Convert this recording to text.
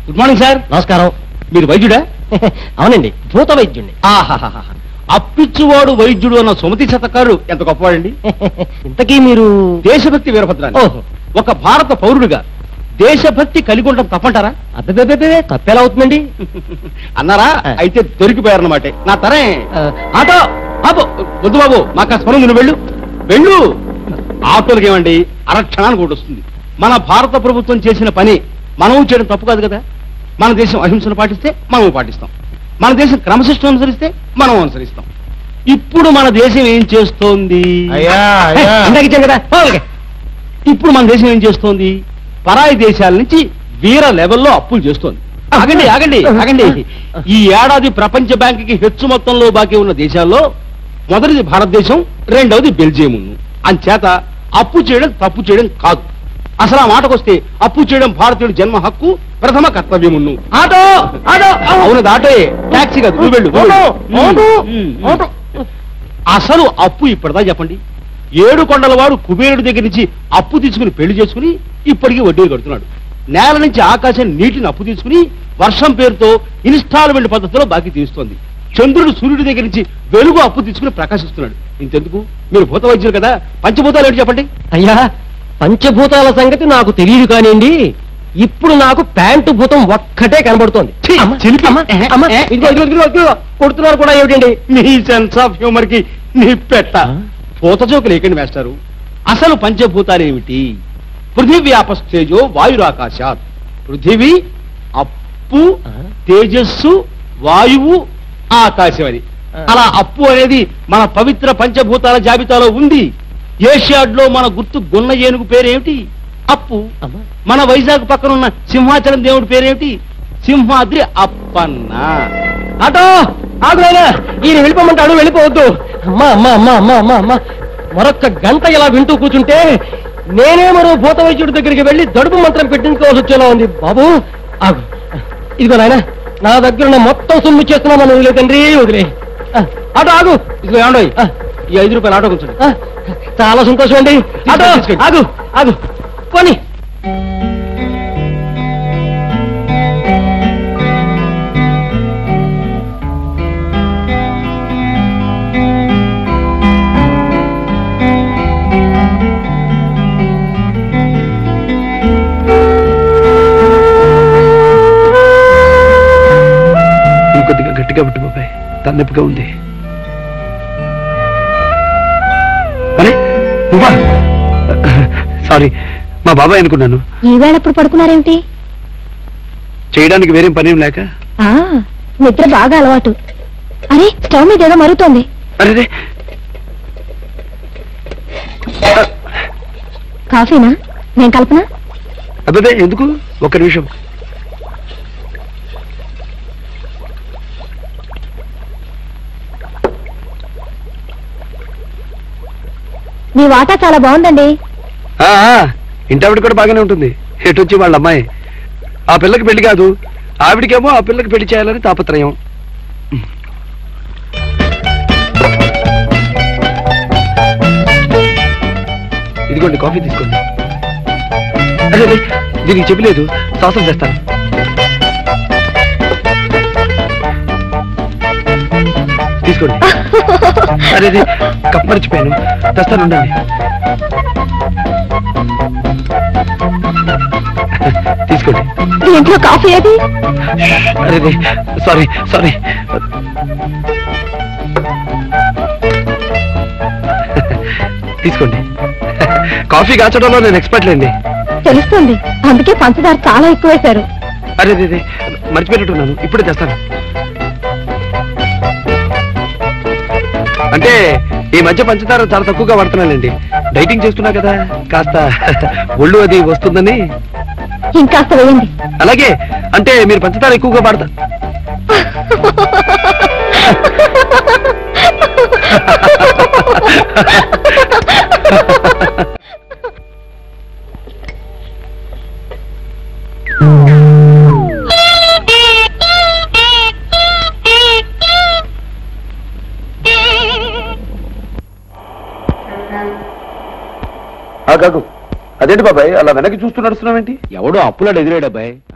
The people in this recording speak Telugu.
గుడ్ మార్నింగ్ సార్ నమస్కారం మీరు వైద్యుడా అవునండి భూత వైద్యుణ్ణి ఆహాహాహా. అప్పిచ్చువాడు వైద్యుడు అన్న సుమతి శతకారు ఎంత గొప్పవాడండి ఇంతకీ మీరు దేశభక్తి వీరభద్రాన్ని ఓహో. ఒక భారత పౌరుడిగా దేశభక్తి కలిగి ఉండడం తప్పంటారా అబ్బే తప్పెలా అవుతుందండి అన్నారా ఆ. అయితే దొరికిపోయారన్నమాట నా తరే ఆ, ఆటో ఆపో వద్దు బాబు మాకు ఆ స్మరణ నువ్వు వెళ్ళు వెళ్ళు ఆటోలకి ఏమండి అరక్షణానికి ఒకటి వస్తుంది మన భారత ప్రభుత్వం చేసిన పని మనం చేయడం తప్పు కాదు కదా మన దేశం అహింసను పాటిస్తే మనం పాటిస్తాం మన దేశం క్రమశిక్షణ అనుసరిస్తే మనం అనుసరిస్తాం ఇప్పుడు మన దేశం ఏం చేస్తోంది అయ్యా, అయ్యా. ఇందాక ఇచ్చాను కదా ఓ, ఓకే. ఇప్పుడు మన దేశం ఏం చేస్తోంది పరాయి దేశాల నుంచి వీర లెవెల్లో అప్పులు చేస్తోంది ఆగండి ఆగండి ఆగండి ఈ ఏడాది ప్రపంచ బ్యాంకుకి హెచ్చు మొత్తంలో బాకీ ఉన్న దేశాల్లో మొదటిది భారతదేశం రెండవది బెల్జియం అంచేత అప్పు చేయడం తప్పు చేయడం కాదు అసలు ఆ మాటకొస్తే అప్పు చేయడం భారతీయుడి జన్మ హక్కు ప్రథమ కర్తవ్యమును ఆటో ఆటో అవునది ఆటోయే టాక్సీ కాదు నువ్వు వెళ్ళు, నువ్వు వెళ్ళు. ఆటో, ఉమ్, ఉమ్. ఆటో. అసలు అప్పు ఇప్పటిదా చెప్పండి ఏడు కొండల వాడు కుబేరుడి దగ్గర నుంచి అప్పు తీసుకుని పెళ్లి చేసుకుని ఇప్పటికీ వడ్డీలు కడుతున్నాడు నేల నుంచి ఆకాశం నీటిని అప్పు తీసుకుని వర్షం పేరుతో ఇన్స్టాల్మెంట్ పద్ధతిలో బాకీ తీరుస్తోంది చంద్రుడు సూర్యుడి దగ్గర నుంచి వెలుగు అప్పు తీసుకుని ప్రకాశిస్తున్నాడు ఇంతెందుకు మీరు భూత వైద్యులు కదా పంచభూతాలు ఏంటి చెప్పండి అయ్యా పంచభూతాల సంగతి నాకు తెలియదు కానివ్వండి ఇప్పుడు నాకు ప్యాంటు భూతం ఒక్కటే కనబడుతోంది ఛీ, అమ్మ, చిలిపి. అమ్మ, అమ్మ, ఇదిగో, ఇదిగో, ఇదిగో, ఇదిగో, కొడుతున్నారు కూడా ఏమిటండి నీ సెన్స్ ఆఫ్ హ్యూమర్ కి నీ పెట్ట ఆ? పూత జోకు లేకండి మేస్టారు అసలు పంచభూతాలు ఏమిటి పృథివీ అపస్తేజో వాయురాకాశాత్ పృథివీ అప్పు ఆ? తేజస్సు వాయువు ఆకాశం అని ఆ. అలా అప్పు అనేది మన పవిత్ర పంచభూతాల జాబితాలో ఉంది ఏషియాడ్ లో మన గుర్తు గున్న ఏనుగు పేరేమిటి అప్పు అమ్మ. మన వైజాగ్ పక్కన ఉన్న సింహాచలం దేవుడి పేరేమిటి సింహాద్రి అప్పన్న ఆటో ఆగు నాయనా ఈయన వెళ్ళిపోమంటాడు వెళ్ళిపోవద్దు అమ్మా అమ్మా అమ్మా అమ్మా అమ్మా అమ్మా మరొక్క గంట ఇలా వింటూ కూర్చుంటే నేనే మరో భూత వైద్యుడి దగ్గరికి వెళ్ళి దడుపు మంత్రం పెట్టించుకోవాల్సి వచ్చేలా ఉంది బాబు ఆగు ఇదిగో నాయన నా దగ్గర ఉన్న మొత్తం సొమ్ము చేస్తున్నా మనం వదిలే తండ్రి వదిలే ఆ, ఆటో ఆగు ఇదిగో ఏమండోయ్ ఆ, ఈ ఐదు రూపాయలు ఆటో కూర్చోండి ఆ, చాలా సంతోషం అండి ఆటో తీసుకోండి. ఆగు ఆగు పోనీ ఇంకొద్దిగా గట్టిగా పట్టు బాబాయ్ తన్నొప్పిగా ఉంది అరే నువ్వా సారీ మా బాబాయ్ అనుకున్నాను ఈవేళప్పుడు పడుకున్నారేమిటి చేయడానికి వేరేం పనేం లేక ఆ నిద్ర బాగా అలవాటు అరే స్టవ్ మీద ఏదో మరుగుతోంది అరే రే, కాఫీనా నేను కల్పన అబ్బే ఎందుకు ఒక్క నిమిషం మీ వాటా చాలా బాగుందండి ఆ, ఆ, ఇంటి ఆవిడ కూడా బాగానే ఉంటుంది ఎటు వచ్చి వాళ్ళ అమ్మాయి ఆ పిల్లకి పెళ్లి కాదు ఆవిడికేమో ఆ పిల్లకి పెళ్లి చేయాలని తాపత్రయం ఇదిగోండి కాఫీ తీసుకోండి అదే అదే, దీనికి చెప్పలేదు సాసం చేస్తాను తీసుకోండి అదే అదే, కప్ మర్చిపోయాను తెస్తాను ఉండండి తీసుకోండి దీంట్లో కాఫీ ఏది అరే సారీ సారీ తీసుకోండి కాఫీ కాచడంలో నేను ఎక్స్పర్ట్ లేండి తెలుస్తుంది అందుకే పంచదార చాలా ఎక్కువ వేశారు అరే అదే మర్చిపోయినట్టున్నాను ఇప్పుడే తెస్తాను అంటే ఈ మధ్య పంచదార చాలా తక్కువగా వాడుతున్నానండి డైటింగ్ చేస్తున్నా కదా కాస్త ఒళ్ళు అది వస్తుందని ఇంకాస్త వేయండి అలాగే అంటే మీరు పంచదార ఎక్కువగా వాడతా కాదు అదేంటి బాబాయ్ అలా వెనక్కి చూస్తూ నడుస్తున్నావేంటి ఎవడో అప్పులాడు ఎదురాడు అబ్బాయి